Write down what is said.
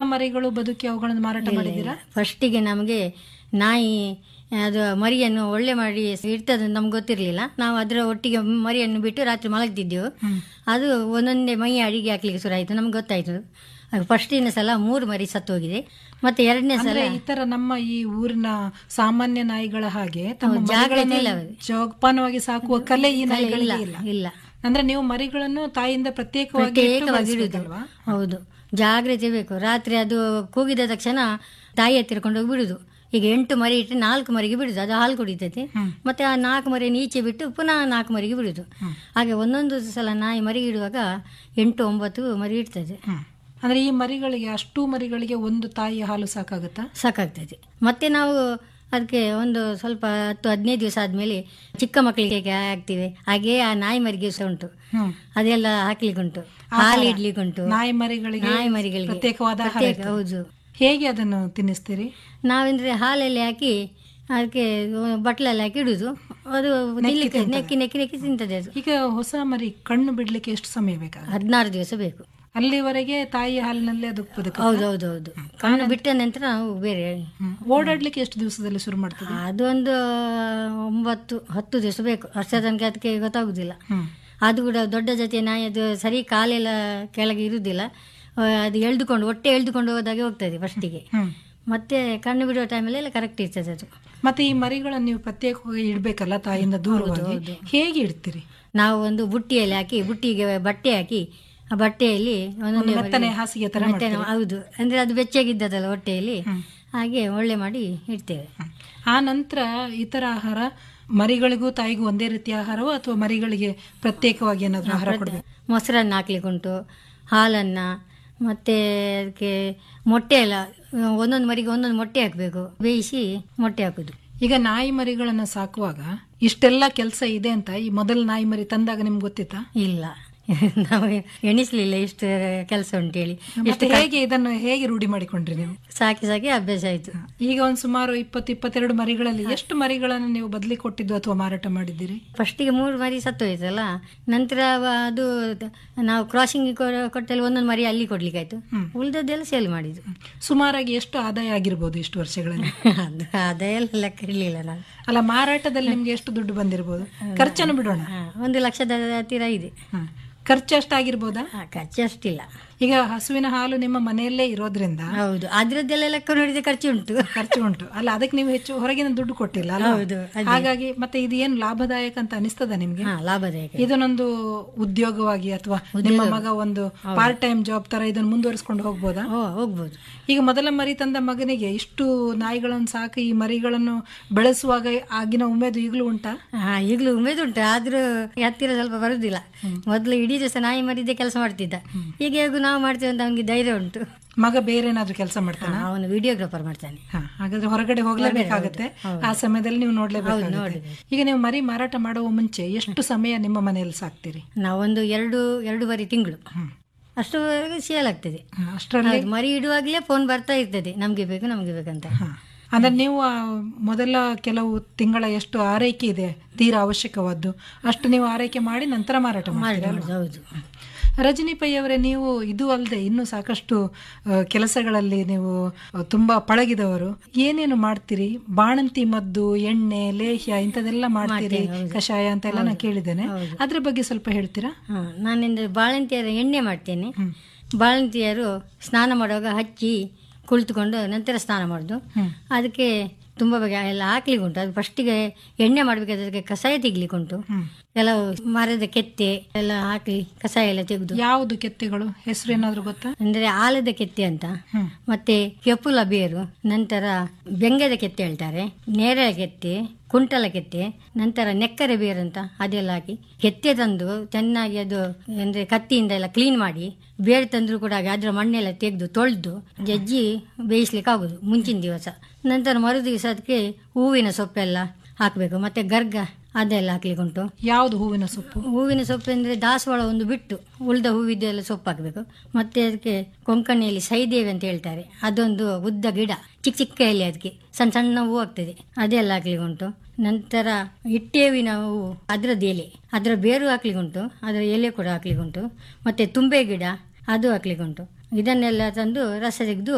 ಮರಿಗಳು ಬದುಕಿ ಅವುಗಳನ್ನು ಮಾರಾಟ ಮಾಡಿದ್ದೀರಾ ಫಸ್ಟಿಗೆ ನಮಗೆ ನಾಯಿ ಅದು ಮರಿಯನ್ನು ಒಳ್ಳೆ ಮಾಡಿ ಇರ್ತದೆ ಅಂತ ನಮ್ಗೆ ಗೊತ್ತಿರಲಿಲ್ಲ ನಾವು ಅದರ ಒಟ್ಟಿಗೆ ಮರಿಯನ್ನು ಬಿಟ್ಟು ರಾತ್ರಿ ಮಲಗ್ತಿದ್ದೆವು ಅದು ಒಂದೊಂದೇ ಮೈ ಅಡಿಗೆ ಹಾಕ್ಲಿಕ್ಕೆ ಶುರು ಆಯಿತು ನಮ್ಗೆ ಗೊತ್ತಾಯ್ತು ಫಸ್ಟಿನ ಸಲ ಮೂರು ಮರಿ ಸತ್ತು ಹೋಗಿದೆ ಮತ್ತೆ ಎರಡನೇ ಸಲ ಅಂದ್ರೆ ಈ ತರ ನಮ್ಮ ಈ ಊರಿನ ಸಾಮಾನ್ಯ ನಾಯಿಗಳ ಹಾಗೆ ತಮ್ಮ ಜಾಗ್ರತೆ ಮರಿಗಳನ್ನ ಇಲ್ಲ ಅವರಿಗೆ. ಜೋಪಾನವಾಗಿ ಸಾಕುವ ಕಲೆ ಈ ಇಲ್ಲ ನಾಯಿಗಳಿಗೆ ಇಲ್ಲ ಇಲ್ಲ ಅಂದ್ರೆ ನೀವು ಮರಿಗಳನ್ನು ತಾಯಿಯಿಂದ ಪ್ರತ್ಯೇಕವಾಗಿ ಇಟ್ಟು ಪ್ರತ್ಯೇಕವಾಗಿ ಇಡುದು ಬೆಳೆಸ್ಬೇಕಲ್ವಾ? ಹೌದು ಜಾಗ್ರತೆ ಬೇಕು ರಾತ್ರಿ ಅದು ಕೂಗಿದ ತಕ್ಷಣ ತಾಯಿ ಹತ್ತಿರಕೊಂಡು ಹೋಗಿ ಬಿಡುದು ಈಗ ಎಂಟು ಮರಿ ಇಟ್ಟು ನಾಲ್ಕು ಮರಿಗೆ ಬಿಡುದು ಅದು ಹಾಲು ಕುಡಿತೈತೆ ಮತ್ತೆ ಆ ನಾಲ್ಕು ಮರಿಯನ್ನು ಈಚೆ ಬಿಟ್ಟು ಪುನಃ ನಾಲ್ಕು ಮರಿಗೆ ಬಿಡುದು ಹಾಗೆ ಒಂದೊಂದು ಸಲ ನಾಯಿ ಮರಿ ಇಡುವಾಗ ಎಂಟು ಒಂಬತ್ತು ಮರಿ ಇಡ್ತದೆ ಹ್ಮ್. ಅಂದ್ರೆ ಈ ಮರಿಗಳಿಗೆ ಅಷ್ಟು ಮರಿಗಳಿಗೆ ಒಂದು ತಾಯಿಯ ಹಾಲು ಸಾಕಾಗುತ್ತಾ ಸಾಕಾಗ್ತದೆ ಮತ್ತೆ ನಾವು ಅದಕ್ಕೆ ಒಂದು ಸ್ವಲ್ಪ ಹತ್ತು ಹದಿನೈದು ದಿವಸ ಆದ್ಮೇಲೆ ಚಿಕ್ಕ ಮಕ್ಕಳಿಗೆ ಹಾಕ್ತಿವಿ ಹಾಗೆ ಆ ನಾಯಿ ಮರಿಗೆ ಸಹ ಉಂಟು ಹ್ಮ್ ಅದೆಲ್ಲ ಹಾಕ್ಲಿಕ್ಕೆ ಉಂಟು ಹಾಲು ಇಡ್ಲಿಕ್ಕೆ ಉಂಟು ನಾಯಿ ಮರಿಗಳಿಗೆ ನಾಯಿ ಮರಿಗಳಿಗೆ ಪ್ರತ್ಯೇಕವಾದ ಆಹಾರ ಪ್ರತ್ಯೇಕ ಇರ್ತದೆ. ಹೌದು ಹೇಗೆ ಅದನ್ನು ತಿನ್ನಿಸ್ತೀರಿ ನಾವೆಂದ್ರೆ ಹಾಲಲ್ಲಿ ಹಾಕಿ ಅದಕ್ಕೆ ಬಟ್ಲಲ್ಲಿ ಹಾಕಿ ಇಡುದು ಅದು ತಿನ್ಲಿಕ್ಕೆ ನೆಕ್ಕಿ ನೆಕ್ಕಿ ನೆಕ್ಕಿ ತಿಂತದೆ ಅದು ಈಗ ಹೊಸ ಮರಿ ಕಣ್ಣು ಬಿಡ್ಲಿಕ್ಕೆ ಎಷ್ಟು ಸಮಯ ಬೇಕಾಗುತ್ತೆ ಹದಿನಾರು ದಿವಸ ಬೇಕು ಅಲ್ಲಿವರೆಗೆ ತಾಯಿ ಹಾಲಿನಲ್ಲೇ ಅದು ಬದುಕು ಹೌದು ಹೌದು ಹೌದು ಕಣ್ಣು ಬಿಟ್ಟ ನಂತರ ನಾವು ಬೇರೆ ಓಡಾಡ್ಲಿಕ್ಕೆ ಎಷ್ಟು ದಿವಸದಲ್ಲಿ ಶುರು ಮಾಡ್ತದೆ ಅದೊಂದು ಒಂಬತ್ತು ಹತ್ತು ದಿವಸ ಬೇಕು ಅಷ್ಟೇ ತನಕ ಅದಕ್ಕೆ ಗೊತ್ತಾಗುದಿಲ್ಲ ಹ್ಮ್ ಅದು ಕೂಡ ದೊಡ್ಡ ಜೊತೆ ನಾಯಿ ಅದು ಸರಿ ಕಾಲೆಲ್ಲ ಕೆಳಗೆ ಇರುವುದಿಲ್ಲ ಆ, ಅದು ಎಳ್ದುಕೊಂಡು ಹೊಟ್ಟೆ ಎಳ್ದುಕೊಂಡು ಹೋದಾಗೆ ಹೋಗ್ತದೆ ಫಸ್ಟಿಗೆ ಹ್ಮ್ ಮತ್ತೆ ಕಣ್ಣು ಬಿಡುವ ಟೈಮಲ್ಲಿ ಎಲ್ಲ ಕರೆಕ್ಟ್ ಇರ್ತದೆ ಅದು ಮತ್ತೆ ಈ ಮರಿಗಳನ್ನು ನೀವು ಪ್ರತ್ಯೇಕವಾಗಿ ಇಡ್ಬೇಕಲ್ಲ ತಾಯಿಯಿಂದ ದೂರವಾಗಿ ಹೇಗೆ ಇಡ್ತೀರಿ ನಾವು ಒಂದು ಬುಟ್ಟಿಯಲ್ಲಿ ಹಾಕಿ ಬುಟ್ಟಿಗೆ ಬಟ್ಟೆ ಹಾಕಿ ಆ ಬಟ್ಟೆಯಲ್ಲಿ ಒಂದೊಂದೇ ಮೆತ್ತನೆ ಹಾಸಿಗೆ ತರ ಮೆತ್ತನೆ- ಹೌದು ಅಂದ್ರೆ ಅದು ಬೆಚ್ಚಗಿದ್ದದಲ್ಲ ಹೊಟ್ಟೆಯಲ್ಲಿ ಹಾಗೆ ಒಳ್ಳೆ ಮಾಡಿ ಇಡ್ತೇವೆ ಆ ನಂತರ ಇತರ ಆಹಾರ ಮರಿಗಳಿಗೂ ತಾಯಿಗೂ ಒಂದೇ ರೀತಿಯ ಆಹಾರವೋ ಅಥವಾ ಮರಿಗಳಿಗೆ ಪ್ರತ್ಯೇಕವಾಗಿ ಏನಾದ್ರೂ ಆಹಾರ ಕೊಡಬೇಕು ಮೊಸರನ್ನು ಹಾಕ್ಲಿಕ್ಕೆ ಉಂಟು ಹಾಲನ್ನು ಮತ್ತೆ ಅದಕ್ಕೆ ಮೊಟ್ಟೆ ಎಲ್ಲ ಒಂದೊಂದು ಮರಿಗೆ ಒಂದೊಂದು ಮೊಟ್ಟೆ ಹಾಕಬೇಕು ಬೇಯಿಸಿ ಮೊಟ್ಟೆ ಹಾಕುದು ಈಗ ನಾಯಿ ಮರಿಗಳನ್ನ ಸಾಕುವಾಗ ಇಷ್ಟೆಲ್ಲ ಕೆಲಸ ಇದೆ ಅಂತ ಈ ಮೊದಲ ನಾಯಿ ಮರಿ ತಂದಾಗ ನಿಮ್ಗೆ ಗೊತ್ತಿತ್ತಾ ಇಲ್ಲ ನಾವು ಎಣಿಸ್ಲಿಲ್ಲ ಇಷ್ಟು ಕೆಲಸ ಉಂಟೇಳಿ ಮತ್ತೆ ಹೇಗೆ ಇದನ್ನು ಹೇಗೆ ರೂಢಿ ಮಾಡಿಕೊಂಡ್ರಿ ನೀವು ಸಾಕಿ ಸಾಕಿ ಅಭ್ಯಾಸ ಆಯ್ತು ಈಗ ಒಂದು ಸುಮಾರು ಇಪ್ಪತ್ತು ಇಪ್ಪತ್ತೆರಡು ಮರಿಗಳಲ್ಲಿ ಎಷ್ಟು ಮರಿಗಳನ್ನು ನೀವು ಬದಲಿ ಕೊಟ್ಟಿದ್ದು ಅಥವಾ ಮಾರಾಟ ಮಾಡಿದ್ದೀರಿ ಫಸ್ಟಿಗೆ ಮೂರು ಮರಿ ಸತ್ತು ಹೋಯ್ತಲ್ಲ ನಂತರ ಅವ- ಅದು ನಾವು ಕ್ರಾಸಿಂಗ್ ಕೊಟ್ಟಲ್ಲಿ ಒಂದೊಂದು ಮರಿ ಅಲ್ಲಿ ಕೊಡ್ಲಿಕ್ಕಾಯ್ತು ಉಳಿದದ್ದೆಲ್ಲ ಸೇಲ್ ಮಾಡಿದ್ದು ಸುಮಾರಾಗಿ ಎಷ್ಟು ಆದಾಯ ಆಗಿರ್ಬೋದು ಇಷ್ಟು ವರ್ಷಗಳಲ್ಲಿ ಅದು ಅದೆಲ್ಲ ಲೆಕ್ಕ ಇರಲಿಲ್ಲ ನಾನು ಅಲ್ಲ ಮಾರಾಟದಲ್ಲಿ ನಿಮ್ಗೆ ಎಷ್ಟು ದುಡ್ಡು ಬಂದಿರ್ಬೋದು ಖರ್ಚನ್ನು ಬಿಡೋಣ ಹಾ, ಒಂದು ಲಕ್ಷದ ಹತ್ತಿರ ಇದೆ ಹ. ಖರ್ಚು ಅಷ್ಟಾಗಿರ್ಬೋದಾ ಆ, ಖರ್ಚು ಅಷ್ಟಿಲ್ಲ ಈಗ ಹಸುವಿನ ಹಾಲು ನಿಮ್ಮ ಮನೆಯಲ್ಲೇ ಇರೋದ್ರಿಂದ ಹೌದು ಅದ್ರದ್ದೆಲ್ಲ ಲೆಕ್ಕ ನೋಡಿದ್ರೆ ಖರ್ಚು ಉಂಟು ಖರ್ಚು ಉಂಟು ಅಲ್ಲ ಅದಕ್ಕೆ ನೀವು ಹೆಚ್ಚು ಹೊರಗಿನ ದುಡ್ಡು ಕೊಟ್ಟಿಲ್ಲ ಅಲ್ವಾ? ಹೌದು, ಅದೇ. ಹಾಗಾಗಿ ಮತ್ತೆ ಇದು ಏನು ಲಾಭದಾಯಕ ಅಂತ ಅನಿಸ್ತದ ನಿಮ್ಗೆ ಹಾ ಲಾಭದಾಯಕ ಇದನ್ನೊಂದು ಉದ್ಯೋಗವಾಗಿ ಅಥವಾ ನಿಮ್ಮ ಮಗ ಒಂದು ಪಾರ್ಟ್ ಟೈಮ್ ಜಾಬ್ ತರ ಇದನ್ನು ಮುಂದುವರಿಸ್ಕೊಂಡು ಹೋಗ್ಬೋದಾ ಓ ಹೋಗ್ಬೋದು ಈಗ ಮೊದಲ ಮರಿ ತಂದ ಮಗನಿಗೆ ಇಷ್ಟು ನಾಯಿಗಳನ್ನು ಸಾಕಿ ಈ ಮರಿಗಳನ್ನು ಬೆಳೆಸುವಾಗ ಆಗಿನ ಉಮೇದು ಈಗಲೂ ಉಂಟಾ ಹಾ ಈಗಲೂ ಉಮೇದು ಉಂಟು ಆದ್ರೂ ಹತ್ತಿರ ಸ್ವಲ್ಪ ಬರುದಿಲ್ಲ ಮೊದಲು ಇಡೀ ದಿವಸ ನಾಯಿ ಮರಿದ್ದೆ ಕೆಲಸ ಮಾಡ್ತಿದ್ದ ಈಗ ಹೇಗೂ ನಾವು ಮಾಡ್ತೇವೆ ಅಂತ ಅವನಿಗೆ ಧೈರ್ಯ ಉಂಟು ಮಗ ಬೇರೆ ಏನಾದ್ರೂ ಕೆಲಸ ಮಾಡ್ತಾನ ಅವನು ವಿಡಿಯೋಗ್ರಾಫರ್ ಮಾಡ್ತಾನೆ ಹಾ, ಹಾಗಾದ್ರೆ ಹೊರಗಡೆ ಹೋಗ್ಲೇಬೇಕಾಗತ್ತೆ ಆ ಸಮಯದಲ್ಲಿ ನೀವು ನೋಡ್ಲೇಬೇಕಾಗುತ್ತೆ ಈಗ ನೀವು ಮರಿ ಮಾರಾಟ ಮಾಡುವ ಮುಂಚೆ ಎಷ್ಟು ಸಮಯ ನಿಮ್ಮ ಮನೆಯಲ್ಲಿ ಸಾಕ್ತೀರಿ ನಾವೊಂದು ಎರಡು ಎರಡೂವರೆ ತಿಂಗಳು ಅಷ್ಟುವರೆಗೆ ಸೇಲ್ ಆಗ್ತದೆ ಹಾ, ಅಷ್ಟರಲ್ಲಿ ಹೌದು, ಮರಿ ಇಡುವಾಗಲೇ ಫೋನ್ ಬರ್ತಾ ಇರ್ತದೆ ನಮ್ಗೆ ಬೇಕು ನಮ್ಗೆ ಬೇಕಂತ ಹಾ. ಅಂದ್ರೆ ನೀವು ಆ ಮೊದಲ ಕೆಲವು ತಿಂಗಳ ಎಷ್ಟು ಆರೈಕೆ ಇದೆ ತೀರಾ ಅವಶ್ಯಕವಾದ್ದು ಅಷ್ಟು ನೀವು ಆರೈಕೆ ಮಾಡಿ ನಂತರ ಮಾರಾಟ ಮಾಡ್ತೀರಾ ಅಲ್ವಾ? ಹೌದು ರಜನಿ ಪೈ ಅವರೇ ನೀವು ಇದು ಅಲ್ಲದೆ ಇನ್ನೂ ಸಾಕಷ್ಟು ಆ, ಕೆಲಸಗಳಲ್ಲಿ ನೀವು ಆ, ತುಂಬಾ ಪಳಗಿದವರು ಏನೇನು ಮಾಡ್ತೀರಿ ಬಾಣಂತಿ ಮದ್ದು ಎಣ್ಣೆ ಲೇಹ್ಯ ಇಂಥದೆಲ್ಲ ಮಾಡ್ತೀರಿ ಕಷಾಯ ಅಂತ ಎಲ್ಲ ನಾನು ಕೇಳಿದ್ದೇನೆ ಅದ್ರ ಬಗ್ಗೆ ಸ್ವಲ್ಪ ಹೇಳ್ತೀರಾ ಹಾ ನಾನಿಂದ ಬಾಳಂತಿಯರ ಎಣ್ಣೆ ಮಾಡ್ತೇನೆ ಬಾಳಂತಿಯರು ಸ್ನಾನ ಮಾಡುವಾಗ ಹಚ್ಚಿ ಕುಳಿತುಕೊಂಡು ನಂತರ ಸ್ನಾನ ಮಾಡೋದು ಅದಕ್ಕೆ ತುಂಬ ಬಗೆ ಎಲ್ಲ ಹಾಕ್ಲಿಕ್ಕೆ ಉಂಟು ಅದು ಫಸ್ಟಿಗೆ ಎಣ್ಣೆ ಮಾಡಬೇಕಾದ್ರೆ ಅದಕ್ಕೆ ಕಷಾಯ ತೆಗಿಲಿಕ್ಕೆ ಉಂಟು ಕೆಲವು ಮರದ ಕೆತ್ತೆ ಎಲ್ಲ ಹಾಕಿ ಕಷಾಯ ಎಲ್ಲ ತೆಗೆದು ಯಾವುದು ಕೆತ್ತೆಗಳು ಹೆಸರು ಏನಾದ್ರು ಗೊತ್ತಾ ಅಂದ್ರೆ ಆಲದ ಕೆತ್ತೆ ಅಂತ ಮತ್ತೆ ಕೆಪುಲ ಬೇರು ನಂತರ ಬೆಂಗದ ಕೆತ್ತೆ ಹೇಳ್ತಾರೆ ನೇರಳೆ ಕೆತ್ತೆ ಕುಂಟಲ ಕೆತ್ತೆ ನಂತರ ನೆಕ್ಕರೆ ಬೇರು ಅಂತ ಅದೆಲ್ಲ ಹಾಕಿ ಕೆತ್ತೆ ತಂದು ಚೆನ್ನಾಗಿ ಅದು ಅಂದ್ರೆ ಕತ್ತಿಯಿಂದ ಎಲ್ಲ ಕ್ಲೀನ್ ಮಾಡಿ ಬೇರೆ ತಂದ್ರು ಕೂಡ ಹಾಗೆ ಅದ್ರ ಮಣ್ಣೆಲ್ಲ ತೆಗೆದು ತೊಳೆದು ಜಜ್ಜಿ ಬೇಯಿಸ್ಲಿಕ್ಕೆ ಆಗುದು ಮುಂಚಿನ ದಿವಸ ನಂತರ ಮರು ದಿವಸ ಅದಕ್ಕೆ ಹೂವಿನ ಸೊಪ್ಪೆಲ್ಲ ಹಾಕಬೇಕು ಮತ್ತೆ ಗರ್ಗ ಅದೆಲ್ಲ ಹಾಕ್ಲಿಕ್ಕೆ ಉಂಟು ಯಾವುದು ಹೂವಿನ ಸೊಪ್ಪು ಹೂವಿನ ಸೊಪ್ಪು ಅಂದರೆ ದಾಸವಾಳ ಒಂದು ಬಿಟ್ಟು ಉಳಿದ ಹೂವಿದ್ದೆಲ್ಲ ಸೊಪ್ಪು ಹಾಕಬೇಕು ಮತ್ತೆ ಅದಕ್ಕೆ ಕೊಂಕಣಿಯಲ್ಲಿ ಸೈದೇವಿ ಅಂತ ಹೇಳ್ತಾರೆ ಅದೊಂದು ಉದ್ದ ಗಿಡ ಚಿಕ್ಕ ಚಿಕ್ಕ ಎಲೆ ಅದಕ್ಕೆ ಸಣ್ಣ ಸಣ್ಣ ಹೂ ಆಗ್ತದೆ ಅದೆಲ್ಲ ಹಾಕ್ಲಿಕ್ಕೆ ಉಂಟು ನಂತರ ಇಟ್ಟೇವಿನ ಹೂವು ಅದರದ್ದು ಎಲೆ ಅದರ ಬೇರು ಹಾಕ್ಲಿಕ್ಕೆ ಉಂಟು ಅದರ ಎಲೆ ಕೂಡ ಹಾಕ್ಲಿಕ್ಕೆ ಉಂಟು ಮತ್ತೆ ತುಂಬೆ ಗಿಡ ಅದು ಹಾಕ್ಲಿಕ್ಕೆ ಉಂಟು ಇದನ್ನೆಲ್ಲ ತಂದು ರಸ ತೆಗೆದು